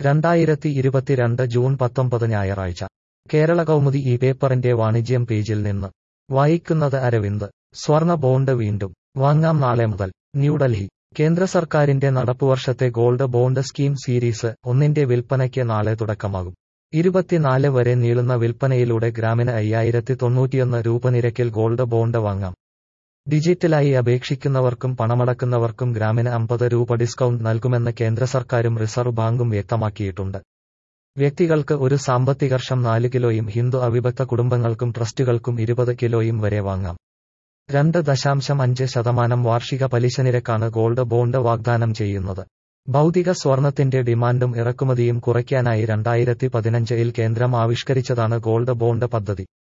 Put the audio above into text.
രണ്ടായിരത്തി ഇരുപത്തിരണ്ട് ജൂൺ പത്തൊമ്പത് ഞായറാഴ്ച കേരള കൗമുദി ഈ പേപ്പറിന്റെ വാണിജ്യം പേജിൽ നിന്ന് വായിക്കുന്നത് അരവിന്ദ് സ്വർണ ബോണ്ട് വീണ്ടും വാങ്ങാം നാളെ മുതൽ ന്യൂഡൽഹി കേന്ദ്ര സർക്കാരിന്റെ നടപ്പുവർഷത്തെ ഗോൾഡ് ബോണ്ട് സ്കീം സീരീസ് ഒന്നിന്റെ വിൽപ്പനയ്ക്ക് നാളെ തുടക്കമാകും ഇരുപത്തിനാല് വരെ നീളുന്ന വിൽപ്പനയിലൂടെ ഗ്രാമിന് അയ്യായിരത്തി തൊണ്ണൂറ്റിയൊന്ന് രൂപ നിരക്കിൽ ഗോൾഡ് ബോണ്ട് വാങ്ങാം ഡിജിറ്റലായി അപേക്ഷിക്കുന്നവർക്കും പണമടക്കുന്നവർക്കും ഗ്രാമിന് അമ്പത് രൂപ ഡിസ്കൗണ്ട് നൽകുമെന്ന് കേന്ദ്ര സർക്കാരും റിസർവ് ബാങ്കും വ്യക്തമാക്കിയിട്ടുണ്ട് വ്യക്തികൾക്ക് ഒരു സാമ്പത്തിക വർഷം നാല് കിലോയും ഹിന്ദു അവിഭക്ത കുടുംബങ്ങൾക്കും ട്രസ്റ്റുകൾക്കും ഇരുപത് കിലോയും വരെ വാങ്ങാം രണ്ട് ദശാംശം അഞ്ച് ശതമാനം വാർഷിക പലിശ നിരക്കാണ് ഗോൾഡ് ബോണ്ട് വാഗ്ദാനം ചെയ്യുന്നത് ഭൗതിക സ്വർണത്തിന്റെ ഡിമാൻഡും ഇറക്കുമതിയും കുറയ്ക്കാനായി രണ്ടായിരത്തി പതിനഞ്ചിൽ കേന്ദ്രം ആവിഷ്കരിച്ചതാണ് ഗോൾഡ് ബോണ്ട് പദ്ധതി